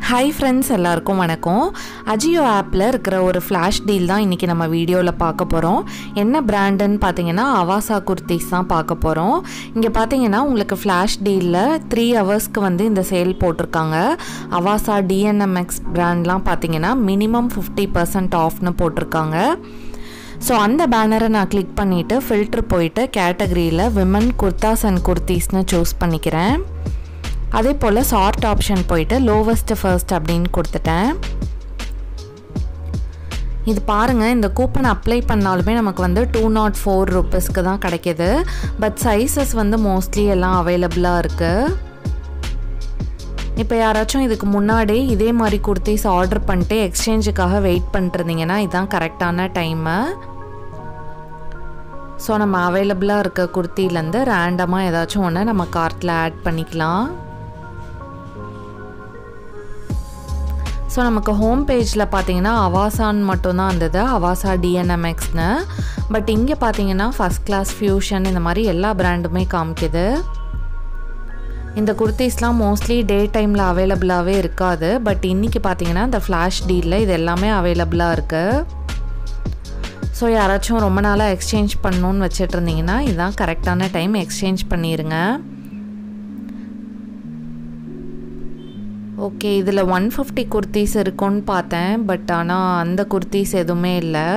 hi friends எல்லாருக்கும் வணக்கம் அஜியோ ஆப்பில் இருக்கிற ஒரு ஃப்ளாஷ் டீல் தான் இன்றைக்கி நம்ம வீடியோவில் பார்க்க போகிறோம் என்ன பிராண்டுன்னு பார்த்தீங்கன்னா அவாசா குர்த்திஸ் தான் பார்க்க போகிறோம் இங்கே பார்த்தீங்கன்னா உங்களுக்கு ஃப்ளாஷ் டீலில் த்ரீ ஹவர்ஸ்க்கு வந்து இந்த சேல் போட்டிருக்காங்க அவாசா டிஎன்எம்எக்ஸ் பிராண்ட்லாம் பார்த்தீங்கன்னா மினிமம் ஃபிஃப்டி பர்சன்ட் ஆஃப்னு போட்டிருக்காங்க ஸோ அந்த பேனரை நான் கிளிக் பண்ணிவிட்டு ஃபில்டர் போயிட்டு கேட்டகரியில் விமன் குர்தாஸ் அண்ட் குர்த்திஸ்னு சூஸ் பண்ணிக்கிறேன் அதே போல் சார்ட் ஆப்ஷன் போயிட்டு லோவஸ்ட் ஃபர்ஸ்ட் அப்படின்னு கொடுத்துட்டேன் இது பாருங்கள் இந்த கூப்பன் அப்ளை பண்ணாலுமே நமக்கு வந்து டூ நாட் ஃபோர் ருப்பீஸ்க்கு தான் கிடைக்கிது பட் சைஸஸ் வந்து மோஸ்ட்லி எல்லாம் அவைலபிளாக இருக்குது இப்போ யாராச்சும் இதுக்கு முன்னாடி இதே மாதிரி குர்த்திஸ் ஆர்டர் பண்ணிட்டு எக்ஸ்சேஞ்சுக்காக வெயிட் பண்ணிருந்தீங்கன்னா இதுதான் கரெக்டான டைமு ஸோ நம்ம அவைலபிளாக இருக்க குர்த்திலேருந்து ரேண்டமாக ஏதாச்சும் ஒன்று நம்ம கார்ட்டில் ஆட் பண்ணிக்கலாம் ஸோ நமக்கு ஹோம் பேஜில் பார்த்தீங்கன்னா அவாசான் மட்டும்தான் இருந்தது அவாசா டிஎன்எம்எக்ஸ்னு பட் இங்கே பார்த்தீங்கன்னா ஃபஸ்ட் கிளாஸ் ஃபியூஷன் இந்த மாதிரி எல்லா பிராண்டுமே காமிக்குது இந்த குர்த்திஸ்லாம் மோஸ்ட்லி டே டைமில் அவைலபிளாகவே இருக்காது பட் இன்றைக்கி பார்த்தீங்கன்னா இந்த ஃப்ளாஷ் டீலில் இது எல்லாமே அவைலபிளாக இருக்குது ஸோ யாராச்சும் ரொம்ப நாளாக எக்ஸ்சேஞ்ச் பண்ணணுன்னு வச்சுட்டு இருந்தீங்கன்னா இதுதான் கரெக்டான டைம் எக்ஸ்சேஞ்ச் பண்ணிடுங்க ஓகே இதில் ஒன் ஃபிஃப்டி குர்த்திஸ் இருக்கும்னு பார்த்தேன் பட் ஆனால் அந்த குர்த்திஸ் எதுவுமே இல்லை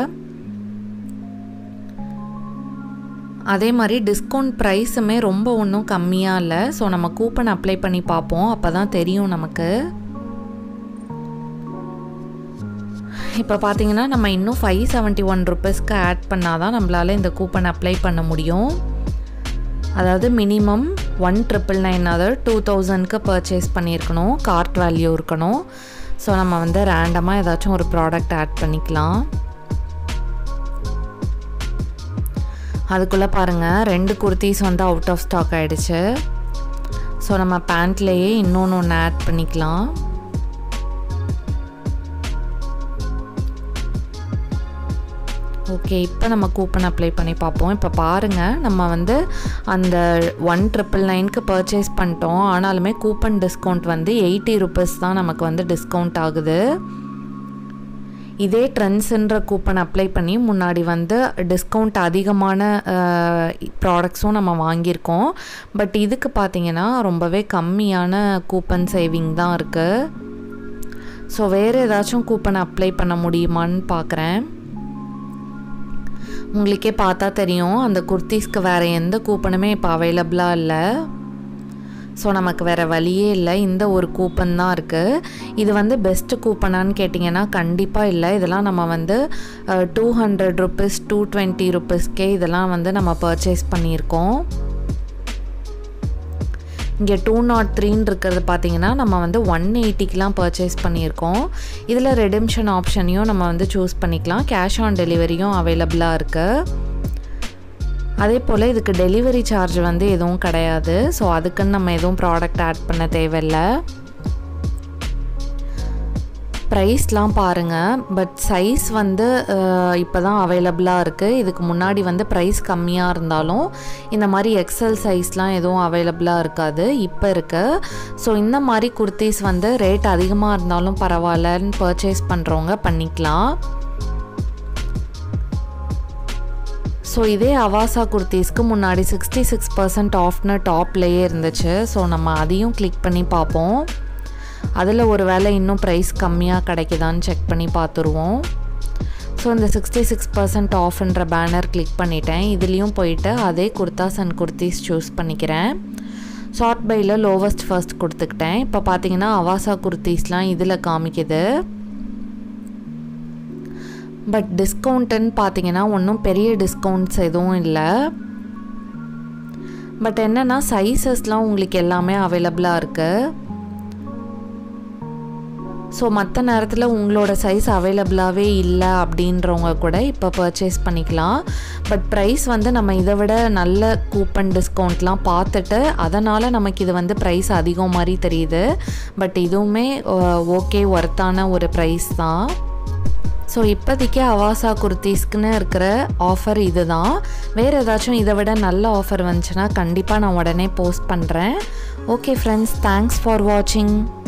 அதே மாதிரி டிஸ்கவுண்ட் ப்ரைஸுமே ரொம்ப ஒன்றும் கம்மியாக இல்லை ஸோ நம்ம கூப்பன் அப்ளை பண்ணி பார்ப்போம் அப்போ தான் தெரியும் நமக்கு இப்போ பார்த்தீங்கன்னா நம்ம இன்னும் ஃபைவ் செவன்ட்டி ஒன் ருபீஸ்க்கு ஆட் பண்ணால் தான் நம்மளால் இந்த கூப்பன் அப்ளை பண்ண முடியும் அதாவது மினிமம் ஒன் ட்ரிபிள் நைன் அதாவது டூ தௌசண்ட்க்கு பர்ச்சேஸ் பண்ணியிருக்கணும் கார்ட் வேல்யூ இருக்கணும் ஸோ நம்ம வந்து ரேண்டமாக ஏதாச்சும் ஒரு ப்ராடக்ட் ஆட் பண்ணிக்கலாம் அதுக்குள்ளே பாருங்கள் ரெண்டு குர்த்திஸ் வந்து அவுட் ஆஃப் ஸ்டாக் ஆகிடுச்சு ஸோ நம்ம பேண்ட்லேயே இன்னொன்று ஒன்று ஆட் பண்ணிக்கலாம் ஓகே இப்போ நம்ம கூப்பன் அப்ளை பண்ணி பார்ப்போம் இப்போ பாருங்கள் நம்ம வந்து அந்த ஒன் ட்ரிபிள் நைனுக்கு பர்ச்சேஸ் பண்ணிட்டோம் ஆனாலுமே கூப்பன் டிஸ்கவுண்ட் வந்து எயிட்டி ருபீஸ் தான் நமக்கு வந்து டிஸ்கவுண்ட் ஆகுது இதே ட்ரெண்ட்ஸுன்ற கூப்பன் அப்ளை பண்ணி முன்னாடி வந்து டிஸ்கவுண்ட் அதிகமான ப்ராடக்ட்ஸும் நம்ம வாங்கியிருக்கோம் பட் இதுக்கு பார்த்திங்கன்னா ரொம்பவே கம்மியான கூப்பன் சேவிங் தான் இருக்குது ஸோ வேறு ஏதாச்சும் கூப்பன் அப்ளை பண்ண முடியுமான்னு பார்க்குறேன் உங்களுக்கே பார்த்தா தெரியும் அந்த குர்த்திஸ்க்கு வேறு எந்த கூப்பனுமே இப்போ அவைலபிளாக இல்லை ஸோ நமக்கு வேறு வழியே இல்லை இந்த ஒரு கூப்பன் தான் இருக்குது இது வந்து பெஸ்ட்டு கூப்பனான்னு கேட்டிங்கன்னா கண்டிப்பாக இல்லை இதெல்லாம் நம்ம வந்து two hundred rupees two twenty ருபீஸ்க்கே இதெல்லாம் வந்து நம்ம பர்ச்சேஸ் பண்ணியிருக்கோம் இங்கே டூ நாட் த்ரீன்னு இருக்கிறது பார்த்தீங்கன்னா நம்ம வந்து ஒன் எயிட்டிக்கெலாம் பர்ச்சேஸ் பண்ணியிருக்கோம் இதில் ரெடிம்ஷன் ஆப்ஷனையும் நம்ம வந்து சூஸ் பண்ணிக்கலாம் கேஷ் ஆன் டெலிவரியும் அவைலபிளாக இருக்குது அதே போல் இதுக்கு டெலிவரி சார்ஜ் வந்து எதுவும் கிடையாது ஸோ அதுக்குன்னு நம்ம எதுவும் ப்ராடக்ட் ஆட் பண்ண தேவையில்லை ப்ரைஸ்லாம் பாருங்கள் பட் சைஸ் வந்து இப்போ தான் அவைலபிளாக இருக்குது இதுக்கு முன்னாடி வந்து ப்ரைஸ் கம்மியாக இருந்தாலும் இந்த மாதிரி எக்ஸல் சைஸ்லாம் எதுவும் அவைலபிளாக இருக்காது இப்போ இருக்குது ஸோ இந்த மாதிரி குர்த்திஸ் வந்து ரேட் அதிகமாக இருந்தாலும் பரவாயில்லன்னு பர்ச்சேஸ் பண்ணுறவங்க பண்ணிக்கலாம் ஸோ இதே அவாசா குர்த்திஸ்க்கு முன்னாடி சிக்ஸ்டி சிக்ஸ் பர்சன்ட் ஆஃப்னு டாப்லேயே இருந்துச்சு ஸோ நம்ம அதையும் கிளிக் பண்ணி பார்ப்போம் அதில் ஒரு வேளை இன்னும் ப்ரைஸ் கம்மியாக கிடைக்குதான்னு செக் பண்ணி பார்த்துருவோம் ஸோ இந்த சிக்ஸ்டி சிக்ஸ் பர்சன்ட் ஆஃப்ன்ற பேனர் கிளிக் பண்ணிட்டேன் இதுலேயும் போயிட்டு அதே குர்தாஸ் அண்ட் குர்த்திஸ் சூஸ் பண்ணிக்கிறேன் ஷார்ட் பையில் லோவஸ்ட் ஃபர்ஸ்ட் கொடுத்துக்கிட்டேன் இப்போ பார்த்தீங்கன்னா அவாசா குர்த்திஸ்லாம் இதில் காமிக்குது பட் டிஸ்கவுண்ட்டுன்னு பார்த்தீங்கன்னா ஒன்றும் பெரிய டிஸ்கவுண்ட்ஸ் எதுவும் இல்லை பட் என்னென்னா சைஸஸ்லாம் உங்களுக்கு எல்லாமே அவைலபிளாக இருக்குது ஸோ மற்ற நேரத்தில் உங்களோட சைஸ் அவைலபிளாகவே இல்லை அப்படின்றவங்க கூட இப்போ பர்ச்சேஸ் பண்ணிக்கலாம் பட் ப்ரைஸ் வந்து நம்ம இதை விட நல்ல கூப்பன் டிஸ்கவுண்ட்லாம் பார்த்துட்டு அதனால் நமக்கு இது வந்து ப்ரைஸ் அதிகம் மாதிரி தெரியுது பட் இதுவுமே ஓகே ஒர்த்தான ஒரு ப்ரைஸ் தான் ஸோ இப்போதைக்கு அவாசா குர்த்திஸ்க்குன்னு இருக்கிற ஆஃபர் இது தான் வேறு ஏதாச்சும் இதை விட நல்ல ஆஃபர் வந்துச்சுன்னா கண்டிப்பாக நான் உடனே போஸ்ட் பண்ணுறேன் ஓகே ஃப்ரெண்ட்ஸ் தேங்க்ஸ் ஃபார் வாட்சிங்